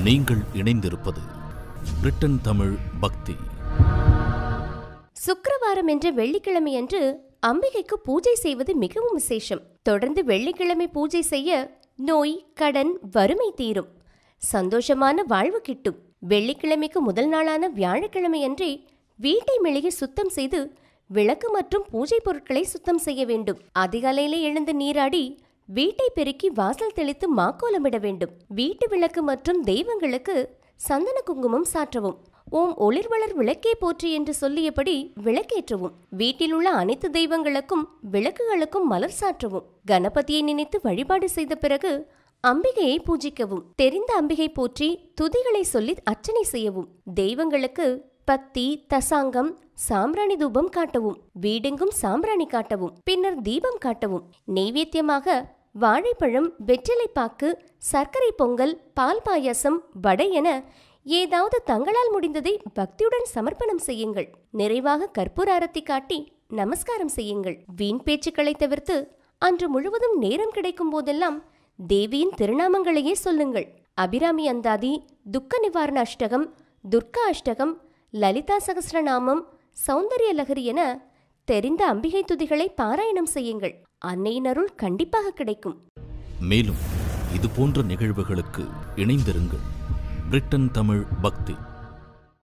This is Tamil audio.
நீங்கள் இணைந்திருப்பது பிரிட்டன் தமிழ் பக்தி சுக்கிரவாரம் என்ற வெள்ளிக்கிழமையன்று அம்பிகைக்கு பூஜை செய்வது மிகவும் விசேஷம் தொடர்ந்து வெள்ளிக்கிழமை பூஜை செய்ய நோய் கடன் வறுமை தீரும் சந்தோஷமான வாழ்வு கிட்டும் வெள்ளிக்கிழமைக்கு முதல் நாளான வியாழக்கிழமையன்றே வீட்டை மெழுகி சுத்தம் செய்து விளக்கு மற்றும் பூஜை பொருட்களை சுத்தம் செய்ய வேண்டும் அதிகாலையிலே எழுந்து நீராடி வீட்டை பெருக்கி வாசல் தெளித்து மாக்கோலமிட வேண்டும் வீட்டு விளக்கு மற்றும் தெய்வங்களுக்கு சந்தன குங்குமம் சாற்றவும் ஓம் ஒளிர்வளர் விளக்கே போற்றி என்று சொல்லியபடி விளக்கேற்றவும் வீட்டில் உள்ள அனைத்து தெய்வங்களுக்கும் விளக்குகளுக்கும் மலர் சாற்றவும் கணபதியை நினைத்து வழிபாடு செய்த பிறகு அம்பிகையை பூஜிக்கவும் தெரிந்த அம்பிகை போற்றி துதிகளை சொல்லி அர்ச்சனை செய்யவும் தெய்வங்களுக்கு பத்தி தசாங்கம் சாம்பிராணி தூபம் காட்டவும் வீடெங்கும் சாம்பிராணி காட்டவும் பின்னர் தீபம் காட்டவும் நெய்வேத்தியமாக வாழைப்பழம் வெற்றிலைப்பாக்கு சர்க்கரை பொங்கல் பால் பாயாசம் வடை என ஏதாவது தங்களால் முடிந்ததை பக்தியுடன் சமர்ப்பணம் செய்யுங்கள் நிறைவாக கற்பூர அரத்தி காட்டி நமஸ்காரம் செய்யுங்கள் வீண் பேச்சுக்களை தவிர்த்து அன்று முழுவதும் நேரம் கிடைக்கும் போதெல்லாம் தேவியின் திருநாமங்களையே சொல்லுங்கள் அபிராமி அந்தாதி துக்க நிவாரண அஷ்டகம் துர்கா அஷ்டகம் லலிதா சகஸ்ரநாமம் சௌந்தரிய லகரி என தெரிந்த அம்பிகை துதிகளை பாராயணம் செய்யுங்கள் அன்னையின் அருள் கண்டிப்பாக கிடைக்கும் மேலும் இது போன்ற நிகழ்வுகளுக்கு இணைந்திருங்கள் பிரிட்டன் தமிழ் பக்தி